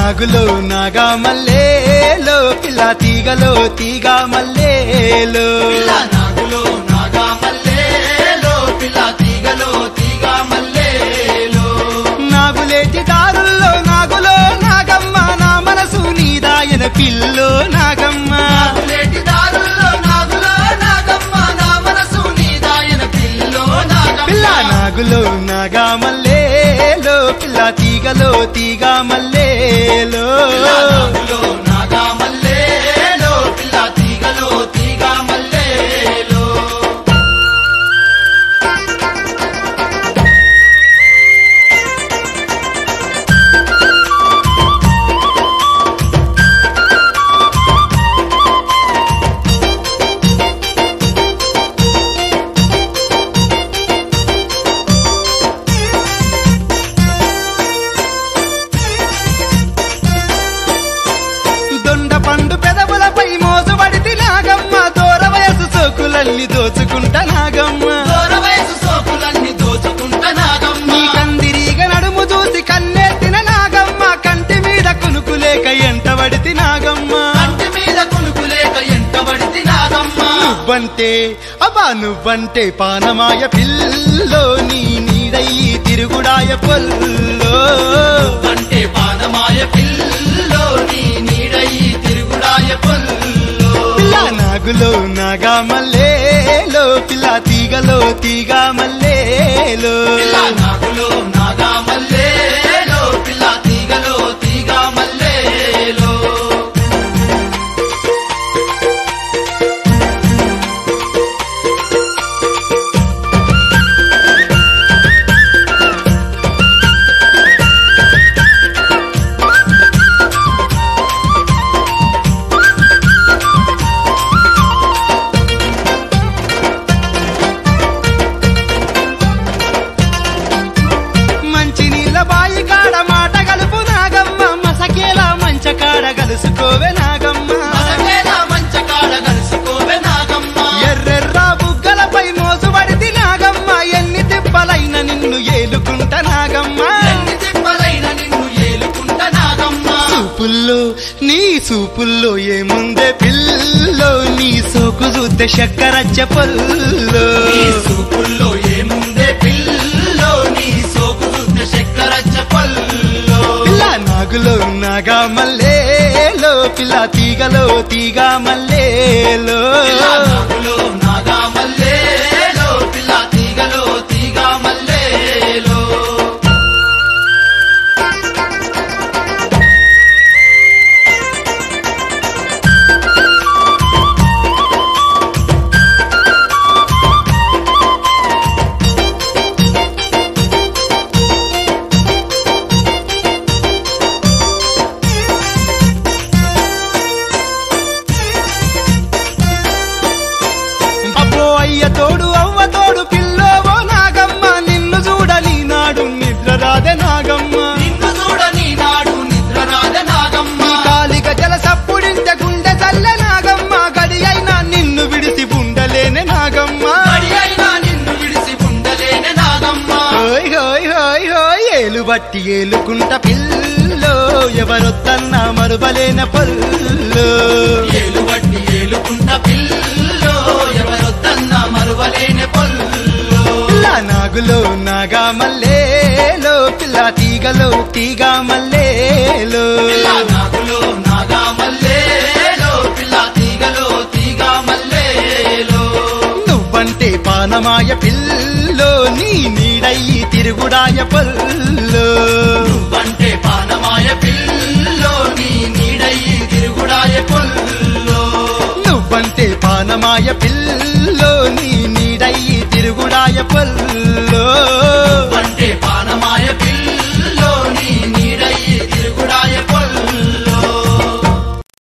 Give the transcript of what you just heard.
నాగులో నాగా మల్లేలో పిల్ల తీగలో తీగ మల్లేలో పిల్ల నాగులో నాగా మల్లేలో పిల్ల తీగలో తీగ మల్లేలో నాగులేటి దారుల్లో నాగులో నాగమ్మ నా మనసు నీదాయన పిల్లో నాగమ్మ నాగులేటి దారుల్లో నాగులో నాగమ్మ నా మనసు నీదాయన పిల్లో నాగమ్మ పిల్ల నాగులో నాగా మల్లేలో పిల్ల తీగలో తీగ మల్లేలో పిల్ల నాగులో నాగా మల్లేలో పిల్ల తీగలో తీగ మల్లేలో దొండ పండు పెదవులపై మోసబడితి నాగమ్మ దూర వయసు సోకులల్లి దోచుకుంట నాగమ్మ దూర వయసు సోకులన్నీ దోచుకుంట నాగమ్మ నీ కందిరీగ నడుము చూసి కన్నెత్తిన నాగమ్మ కంటి మీద కునుకులేక ఎంటబడితి నాగమ్మ కంటి మీద కునుకులేక ఎంటబడితి నాగమ్మ నువ్వంటే అబ్బా నువ్వంటే పానమాయ పిల్లో నీ నీడయి తిరుగుడాయ పొల్లో అంటే పానమాయ పిల్లో నీ నీడయి తిరుగుడాయ పొల్లో పిల్ల నాగులో నాగా మల్లేలో పిల్ల తీగలో తీగ మల్లేలో పిల్ల నాగులో నాగా మల్లేలో పిల్ల తీగలో తీగ మల్లేలో మంచి నీళ్ళ బాయి కాడ మాట గలుపు నాగమ్మ మసకేలా మంచ కాడ గలుసుకోవే నాగమ్మ మసకేల మంచకాడ కలుసుకోవే నాగమ్మ ఎర్రెర్ర బుగ్గలపై మోసుబడితి నాగమ్మ ఎన్ని తిప్పలైన నిన్ను ఏలుకుంట నాగమ్మ ఎన్ని తిప్పలైన నిన్ను ఏలుకుంట నాగమ్మ సూపుల్లో నీ సూపుల్లో ఏముందే పిల్లో నీ సోకు చూస్తే చక్కరచ్చ పొల్లో నీ సూపుల్లో ఏముందే పిల్లో నీ సోకు చూస్తే చక్కెరచ్చ పల్లో పిల్ల నాగులో నాగా మల్లేలో పిల్ల తీగలో తీగ మల్లేలో పిల్ల నాగులో నాగా మల్లేలో పిల్ల తీగలో తీగ మల్లేలో అబ్బో అయ్య తోడు అవ్వ తోడు పిల్లోవో నాగమ్మ నిన్ను చూడని నాడు నిద్ర రాదే నాగమ్మ నిన్ను చూడని నాడు నిద్ర రాద నాగమ్మ కాలిక జల సప్పుడించ గుండె చల్ల నాగమ్మ గడి అయినా నిన్ను విడిసి ఉండలేనే నాగమ్మ పడి అయినా నిన్ను విడిసి ఉండలేని నాగమ్మ హోయ్ హోయ్ హోయ్ హోయ్ ఏలు బట్టి ఏలుకుంట పిల్లో ఎవరొత్తన్నా మరుబలేన పొల్లో ఏలు బట్టి ఏలుకుంట పిల్లో ఎవరొద్దన్న మరువలేని పొల్లో పిల్ల నాగులో నాగా మల్లేలో పిల్ల తీగలో తీగ మల్లేలో పిల్ల నాగులో నాగా మల్లేలో పిల్ల తీగలో తీగ మల్లేలో నువ్వంటే పానమాయ పిల్లో నీ నీడయి తిరుగుడాయ పొల్లో నువ్వంటే పానమాయ పిల్లో నీ నీడయి తిరుగుడాయ పొల్లో నువ్వంటే పానమాయ పిల్లో నీ నీడయి తిరుగుడాయ పొల్లో